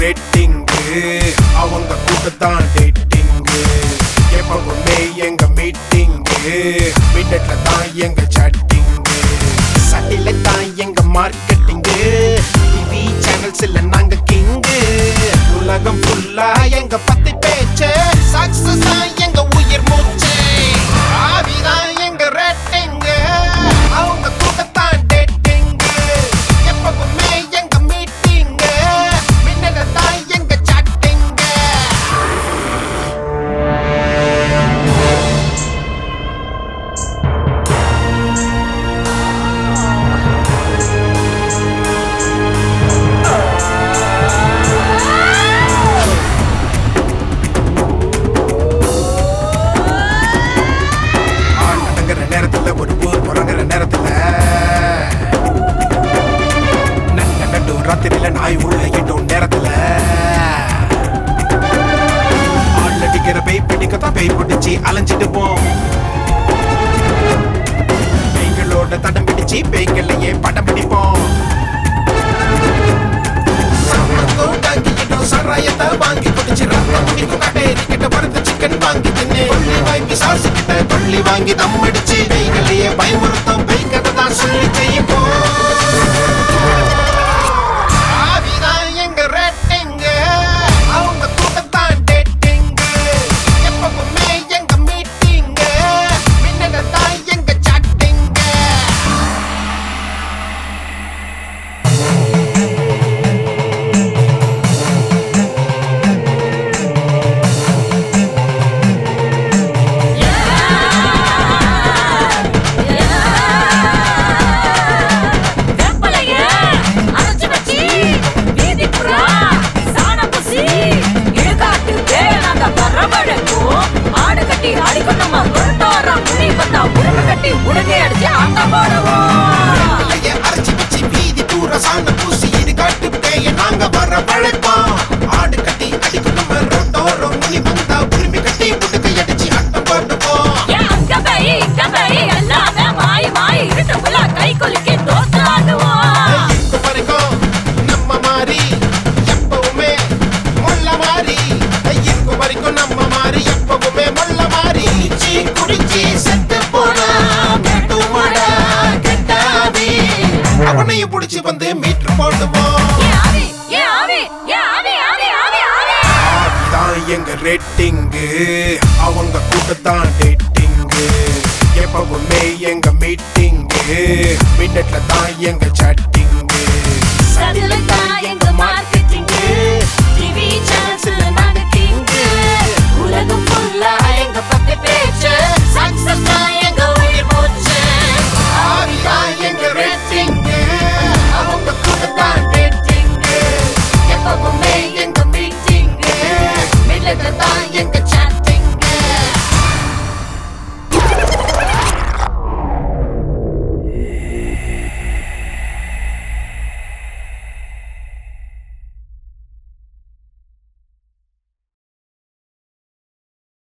rating அவங்க கூட தான் டேட்டிங்கு எப்பவுமே எங்க மீட்டிங்கு மின்னட்ல தான் எங்க சாட்டிங்கு சட்டில தான் எங்க மார்க்கெட்டிங்கு டிவி சேனல்ஸ்ல நாங்க கிங்கு உலகம் ஃபுல்லா எங்க பத்தி பேச்சு சக்சஸ் எங்க உயிர் மூச்சு ஆவிதான் எங்க ரேட்டிங்கு அவங்க கூட தான் டேட்டிங்கு எப்பவுமே எங்க மீட்டிங்கு மின்னல தான் எங்க சாட்டிங்கு ஆள் அடங்குற நேரத்துல ஒரு ஊர் புறங்குற நேரத்துல நட்ட நட்டு ராத்திரியில நாய் உள்ள இட்டும் நேரத்துல ஆள் அடிக்கிற பேய் பிடிக்கத்தான் பேய் பிடிச்சி அலைஞ்சிட்டு போம் பேய்களோட தடம் பிடிச்சி பேய்களையே படம் பிடிப்போம் சாப்பிடுறதும் தாங்கிக்கிட்டோம், சாராயத்தை வாங்கி குடிச்சு ரத்தம் குடிக்கும் கட்டேரி கிட்ட வறுத்த சிக்கன் வாங்கி தின்னு கொள்ளி வாங்கி சாசு கிட்ட கொள்ளி வாங்கி தம் அடிச்சு பேய்களையே பயமுறுத்தும் பேய் கதை தான் சொல்லி செய்யும்போம் ஆவிதான் எங்க ரேட்டிங்கு அவங்க கூட தான் டேட்டிங்கு எப்பவுமே எங்க மீட்டிங்கு மின்னல தான் எங்க சாட்டிங்கு வெப்பலைய அரைச்சு வச்சு வீதி புறா சாண பூசி இழுகாட்டு பேர நாங்க வரவழைப்போம் ஆடு கட்டி அடிக்கும் நம்ம உருட்டோரம் புடி வந்தா உருண்டு கட்டி உடுங்கை அடிச்சு அங்க போடுவோம் பிள்ளைய அரைச்சு வச்சு வீதி பூரா சாண பூசி இது காட்டு பேய நாங்க வர பழைப்போம் ஆடு கட்டி அடிக்கும் நம்ம ரோட்டோரம் முனி வந்தா உரிமை கட்டி முடுக்கை அடிச்சு அட்டம் போட்டுப்போம் ஏன் அங்க போய் இங்க போய் எல்லாமே மாய் மாய் இருட்டுக்குள்ள கை குலுக்கி தோத்து ஆடுவோம் இப்ப வரைக்கும் நம்ம மாறி எப்பவுமே முள்ள மாறி இப்ப வரைக்கும் நம்ம மாறி எப்பவுமே முள்ள மாறி குடிச்சு குடிச்சு செத்து போனா கட்டுமடா கெட்டாவி அவனையும் புடிச்சு வந்து மீட்டர் போடுவோம் ஏன் ஆவி ஏன் ஆவி ஏன் ஆவி ஆவி ஆவி ஆவி தான் எங்க ரேட்டிங்கு அவங்க கூட தான் டேட்டிங்கு எப்பவுமே எங்க மீட்டிங்கு மின்னட்ல தான் எங்க சாட்டிங்கு சதில